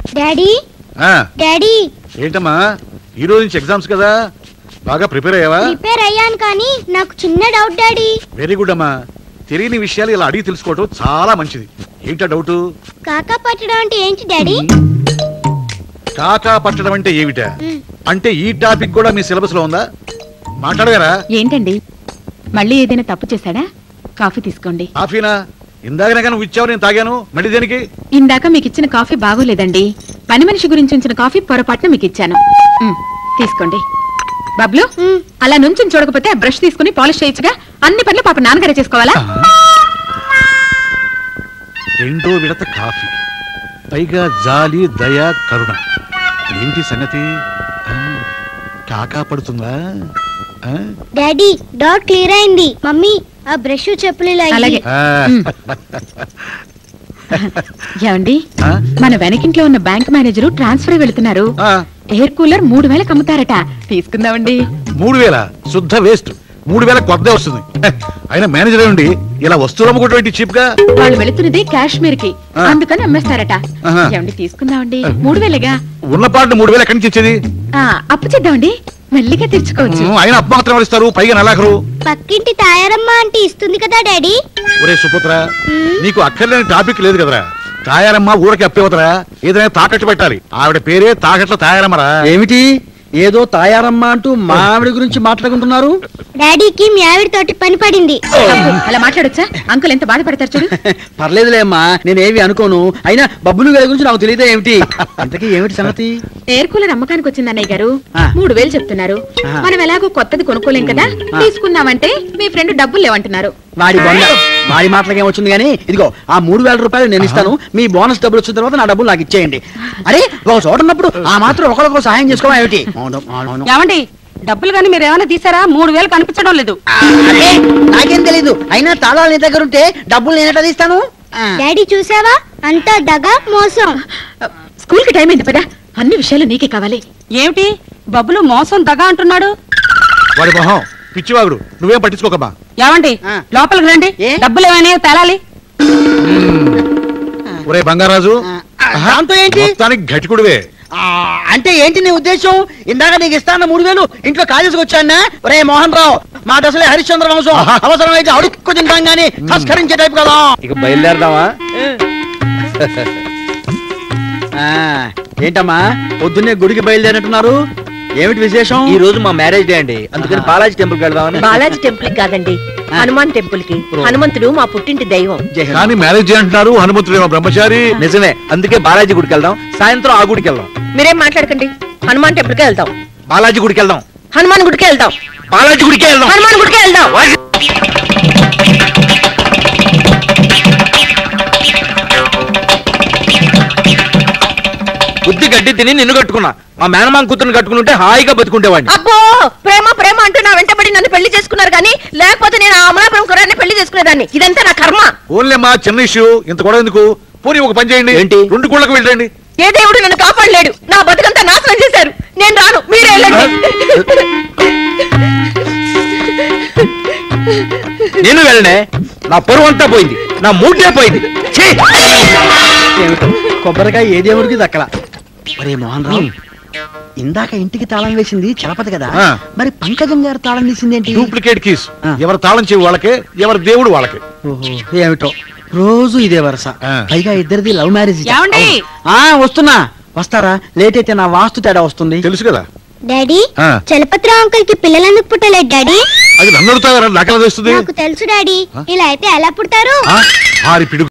Daddy ఆ, daddy ఏంటమ్మా ఈ రోజు నుంచి ఎగ్జామ్స్ కదా బాగా ప్రిపేర్ అయ్యావా ప్రిపేర్ అయ్యాను కానీ నాకు చిన్న డౌట్ డాడీ వెరీ గుడ్ అమ్మా తెలియని విషయాలు ఇలా అడిగి తెలుసుకోవటం చాలా మంచిది ఏంటా డౌట్ కాకా పట్టడం అంటే ఏంటి డాడీ కాకా పట్టడం అంటే ఏమిటా మ్. అంటే ఈ టాపిక్ కూడా మీ సిలబస్ లో ఉందా మాట్లాడగారా ఏంటండి మళ్ళీ ఏదైనా తప్పు చేశాడా కాఫీ తీసుకోండి కాఫీనా ఇందాకనే కానీ నువ్వు ఇచ్చావు నేను తాగాను మళ్ళీ దేనికి ఇందాక మీకు ఇచ్చిన కాఫీ బాగోలేదండి పని మనిషి గురించి ఉంచిన కాఫీ పొరపాటున మీకు ఇచ్చాను మ్, తీసుకోండి బబ్లు మ్. అలా నుంచి చూడకపోతే ఆ బ్రష్ తీసుకుని పాలిష్ చేయొచ్చుగా అన్ని పనులు పాప నాన్నగారే చేసుకోవాలా రెండో విడత కాఫీ పైగా జాలి దయ కరుణ ఏంటి సంగతి ఆ, కాకా పడుతుందా ఆ? డాడీ డౌట్ క్లియర్ అయింది మమ్మీ ఆ బ్రష్ చెప్పులు ఇలా ఇయ్యి. అలాగే ఆ, మ్. ఏమండి ఆ? మన వెనకింట్లో ఉన్న బ్యాంక్ మేనేజరు ట్రాన్స్ఫర్ వెళుతున్నారు ఆ, ఎయిర్ కూలర్ మూడు వేలకు అమ్ముతారట తీసుకుందామండి మూడు వేల శుద్ధ వేస్ట్ మూడు వేల కొద్దే వస్తుంది హ, అయినా మేనేజర్ ఉండి ఇలా వస్తువులు అమ్ముకోవటం చీప్ గా వాళ్ళు వెళుతున్నది కాశ్మీర్ కి ఆ. అందుకని అమ్మేస్తారట ఆహా. ఏమండి తీసుకుందామండి మూడు వేలేగా ఉన్న పాటు మూడు వేలు ఎక్కడి నుంచి ఇచ్చేది ఆ, అప్పు చేద్దామండి మెల్లిగా తెచ్చుకోవచ్చు ఉమ్, అయినా అప్పు మాత్రం ఎవరు ఇస్తారు పైగా నెలాఖరు పక్కింటి తాయారమ్మ అంటే ఇస్తుంది కదా డాడీ ఒరే సుపుత్ర మ్. నీకు అక్కర్లేని టాపిక్ లేదు కదరా తాయారమ్మ ఊరకి అప్పేవతరా ఏదైనా తాకట్టు పెట్టాలి ఆవిడ పేరే తాకట్ల తాయారమ్మరా ఏమిటి ఏదో తాయారమ్మ అంటూ మా ఆవిడ గురించి మాట్లాడుకుంటున్నారు డాడీకి మీ ఆవిడ తోటి పని పడింది అబ్బో, అలా మాట్లాడొచ్చా అంకుల్ ఎంత బాధపడతారు చూడు పర్లేదులే అమ్మా నేనేవి అనుకోను అయినా బబ్బులు గారి గురించి నాకు తెలియదే ఏమిటి ఇంతకీ ఏమిటి సంగతి ఎయిర్ కూలర్ అమ్మకానికి వచ్చింది అన్నయ్య గారు ఆ. మూడు వేలు చెప్తున్నారు ఆ. మనం ఎలాగో కొత్తది కొనుక్కోలేం కదా ఆ. తీసుకుందామంటే మీ ఫ్రెండ్ డబ్బులు లేవంటున్నారు వాడి బొంద వాడి మాటలకి ఏమొచ్చింది కానీ ఇదిగో ఆ మూడు వేల రూపాయలు నేను ఇస్తాను మీ బోనస్ డబ్బులు వచ్చిన తర్వాత నా డబ్బులు నాకు ఇచ్చేయండి అరే ఒక చోట ఉన్నప్పుడు ఆ మాత్రం ఒకరికొకరు సహాయం చేసుకోవడం ఏమిటి అవును, అవును. ఏమండి డబ్బులు కానీ మీరు ఏమైనా తీసారా మూడు వేలు కనిపించడం లేదు ఆ, అదే, నాకేం తెలీదు అయినా తాళాలు నీ దగ్గర ఉంటే డబ్బులు నేను ఎట్లా తీస్తాను ఆ. డాడీ చూసావా అంతా దగా మోసం స్కూల్ కి టైం అయింది పదా అన్ని విషయాలు నీకే కావాలి ఏమిటి బబ్బులు మోసం దగా అంటున్నాడు వాడి మొహం పిచ్చివాగుడు నువ్వేం పట్టించుకోకమ్మా ఏమండి ఆ. లోపలికి రండి ఏ? డబ్బులు ఏమైనా తేలాలి ఒరే బంగారాజు ఆ, దాంతో ఏంటి మొత్తానికి ఘటికుడివే ఆ, అంటే ఏంటి నీ ఉద్దేశం ఇందాక నీకు ఇస్తాన్న మూడు వేలు ఇంట్లో కాజేసుకు వచ్చానా రే మోహన్ రావు మా దశలే హరిశ్చంద్ర వంశం ఆహా. అవసరమైతే అడుక్కు తింటాం గానీ తస్కరించే టైప్ కదా ఇక బయలుదేరదామా ఆ, ఏంటమ్మా పొద్దున్నే గుడికి బయలుదేరినట్టున్నారు ఏమిటి విశేషం ఈ రోజు మా మ్యారేజ్ డే అండి అందుకని ఆహా. బాలాజీ టెంపుల్ కి వెళ్దామని బాలాజీ టెంపుల్ కాదండి ఆ. హనుమాన్ టెంపుల్ కి హనుమంతుడు మా పుట్టింటి దైవం జై హింద్. కానీ మ్యారేజ్ అంటున్నారు హనుమంతుడేమో బ్రహ్మచారి నిజమే అందుకే బాలాజీ గుడికి వెళ్దాం సాయంత్రం ఆ గుడికి వెళ్దాం మీరేం మాట్లాడకండి హనుమాన్ టెంపుల్ కి వెళ్దాం బాలాజీ గుడికి వెళ్దాం హనుమాన్ గుడికి వెళ్దాం బాలాజీ గుడికి వెళ్దాం హనుమాన్ గుడికి వెళ్దాం బుద్ధి గడ్డి తిని నిన్ను కట్టుకున్నా మా మేనమామ కూతురుని కట్టుకుంటే హాయిగా బతుకుంటేవాడిని అబ్బో ప్రేమ ప్రేమ అంటూ నా వెంటబడి నన్ను పెళ్లి చేసుకున్నారు కానీ లేకపోతే నేను ఆ అమలాపురం కురాన్ని పెళ్లి చేసుకునేదాన్ని ఇదంతా నా కర్మ ఓన్లీ మా చిన్న ఇష్యూ ఇంత కూడా ఎందుకు పోనీ ఒక పని చేయండి ఏంటి? రెండు గుళ్ళకు వెళ్ళండి ఏ దేవుడు నన్ను కాపాడలేడు నా బతుకంతా నాశనం చేశారు నేను రాను మీరే వెళ్ళండి నేను వెళ్ళనే నా పరువు అంతా పోయింది నా మూటే పోయింది ఛీ! ఏమిటో కొబ్బరికాయ ఏ దేవుడికి దక్కల ఒరే మోహన్ రావు ఇందాక ఇంటికి తాళం వేసింది చలపతి కదా ఆ. మరి పంకజం గారు తాళం వేసింది ఏంటి డూప్లికేట్ కీస్ ఆ. ఎవరు తాళం చెవి వాళ్ళకే ఎవరి దేవుడు వాళ్ళకే ఓహో ఏమిటో రోజు ఇదే వరస ఆ. పైగా ఇద్దరిది లవ్ మ్యారేజ్ ఏమండి? ఆ వస్తున్నా వస్తారా లేట్ అయితే నా వాస్తు తేడా వస్తుంది తెలుసు కదా డాడీ ఆ. చలపతిరావు అంకుల్ కి పిల్లలు ఎందుకు పుట్టలేదు డాడీ అది నన్ను అడుగుతారా నాకెలా తెలుస్తుంది నాకు తెలుసు డాడీ ఇలా అయితే ఎలా పుడతారు ఆ? ఆరి పిడుగు